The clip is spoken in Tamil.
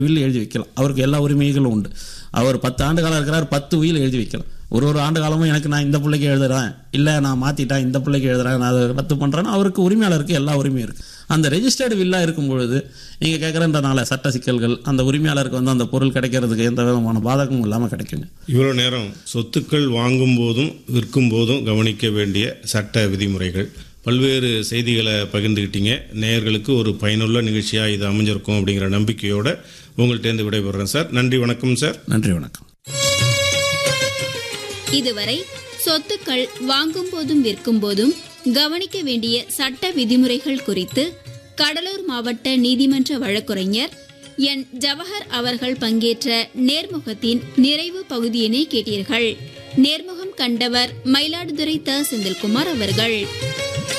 வில் எழுதி வைக்கலாம் அவருக்கு எல்லா உரிமைகளும் உண்டு அவர் பத்து ஆண்டு காலம் இருக்கிறார் பத்து உயில் எழுதி வைக்கலாம் ஒரு ஒரு ஆண்டு காலமும் எனக்கு நான் இந்த பிள்ளைக்கு எழுதுறேன் இல்லை நான் மாற்றிட்டேன் இந்த பிள்ளைக்கு எழுதுறேன் நான் அதை ரத்து பண்ணுறேன்னு அவருக்கு உரிமையாளருக்கு எல்லா உரிமையும் இருக்குது அந்த ரெஜிஸ்டர்டு வில்லாக இருக்கும் பொழுது நீங்கள் கேட்குறன்றனால சட்ட சிக்கல்கள் அந்த உரிமையாளருக்கு வந்து அந்த பொருள் கிடைக்கிறதுக்கு எந்த விதமான பாதகமும் இல்லாமல் கிடைக்குங்க இவ்வளோ நேரம் சொத்துக்கள் வாங்கும் போதும் விற்கும் போதும் கவனிக்க வேண்டிய சட்ட விதிமுறைகள் பல்வேறு செய்திகளை பகிர்ந்துக்கிட்டீங்க நேயர்களுக்கு ஒரு பயனுள்ள நிகழ்ச்சியாக இது அமைஞ்சிருக்கும் அப்படிங்கிற நம்பிக்கையோட உங்கள்கிட்டேருந்து விடைபெறுறேன் சார் நன்றி வணக்கம் சார் நன்றி வணக்கம் இதுவரை சொத்துக்கள் வாங்கும் போதும் விற்கும் போதும் கவனிக்க வேண்டிய சட்ட விதிமுறைகள் குறித்து கடலூர் மாவட்ட நீதிமன்ற வழக்குரைஞர் என் ஜவஹர் அவர்கள் பங்கேற்ற நேர்முகத்தின் நிறைவு பகுதியினை கேட்டீர்கள் நேர்முகம் கண்டவர் மயிலாடுதுறை த செந்தில்குமார் அவர்கள்